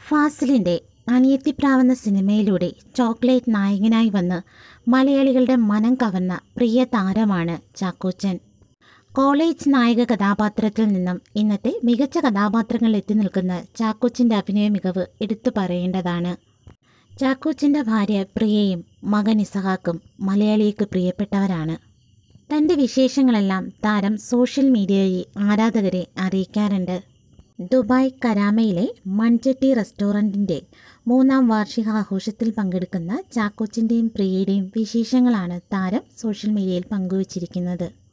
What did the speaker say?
ഫാസിലിൻ്റെ അനിയത്തിപ്രാവെന്ന സിനിമയിലൂടെ ചോക്ലേറ്റ് നായകനായി വന്ന് മലയാളികളുടെ മനം കവർന്ന പ്രിയ താരമാണ് ചാക്കോച്ചൻ കോളേജ് നായക കഥാപാത്രത്തിൽ നിന്നും ഇന്നത്തെ മികച്ച കഥാപാത്രങ്ങളിൽ എത്തി നിൽക്കുന്ന ചാക്കോച്ചൻ്റെ അഭിനയ മികവ് എടുത്തു പറയേണ്ടതാണ് ചാക്കോച്ചൻ്റെ ഭാര്യ പ്രിയയും മകൻ ഇസഹാക്കും മലയാളിക്ക് പ്രിയപ്പെട്ടവരാണ് തൻ്റെ വിശേഷങ്ങളെല്ലാം താരം സോഷ്യൽ മീഡിയ വഴി ആരാധകരെ അറിയിക്കാറുണ്ട് ദുബായ് കരാമയിലെ മൺചട്ടി റെസ്റ്റോറൻറ്റിൻ്റെ മൂന്നാം വാർഷികാഘോഷത്തിൽ പങ്കെടുക്കുന്ന ചാക്കോച്ചിൻ്റെയും പ്രിയയുടെയും വിശേഷങ്ങളാണ് താരം സോഷ്യൽ മീഡിയയിൽ പങ്കുവച്ചിരിക്കുന്നത്